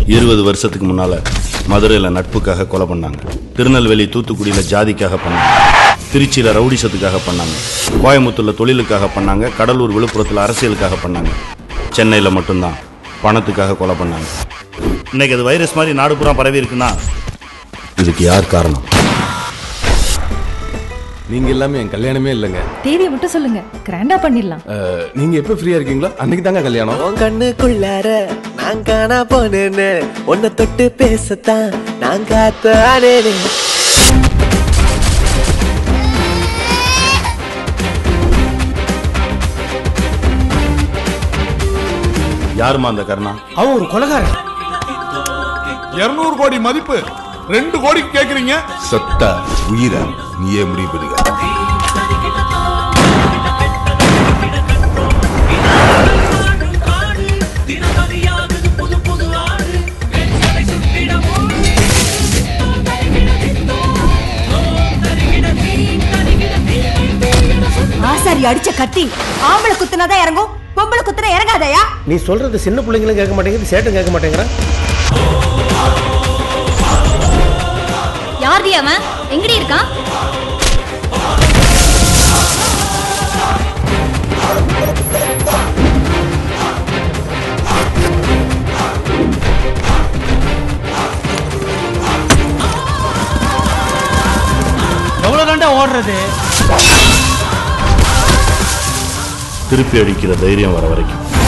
இருபது வருஷத்துக்கு முன்னால மதுரையில நட்புக்காக கொலை பண்ணாங்க திருநெல்வேலி தூத்துக்குடியில ஜாதிக்காக பண்ணாங்க திருச்சியில ரவுடிசத்துக்காக பண்ணாங்க கோயம்புத்தூர்ல தொழிலுக்காக பண்ணாங்க கடலூர் விழுப்புரத்துல அரசியலுக்காக பண்ணாங்க சென்னையில மட்டும்தான் பணத்துக்காக கொலை பண்ணாங்க இன்னைக்கு அது வைரஸ் மாதிரி நாடு பூரா பரவி இருக்குன்னா இதுக்கு யார் காரணம் நீங்க எல்லாமே என் கல்யாணமே இல்லைங்க தேதியை மட்டும் சொல்லுங்க கிராண்டா பண்ணிடலாம் அஹ், நீங்க எப்ப ஃப்ரீயா இருக்கீங்களோ அன்னைக்கு தாங்க கல்யாணம் உன் கண்ணுக்குள்ளார நான் காணா போனேன்னு உன்னை தொட்டு பேசத்தான் நான் காத்தானேனே யாருமா அந்த கருணா அவன் ஒரு கொலகாரன் இருநூறு கோடி மதிப்பு ரெண்டு கோடிக்கு கேக்குறீங்க சத்தா உயிரா நீயே முடிவு பண்ணுங்க ஆசாரி அடிச்ச கத்தி ஆம்பளை குத்துனாதான் இறங்கும் பொம்பளை குத்துனா இறங்காதயா நீ சொல்றது சின்ன பிள்ளைங்களும் கேட்க மாட்டேங்குது சேட்டும் கேட்க மாட்டேங்கிறான் யார்டி அவன் எங்கடி இருக்கான் எவ்வளவு தாண்டா ஓடுறது திருப்பி அடிக்கிற தைரியம் வர வரைக்கும்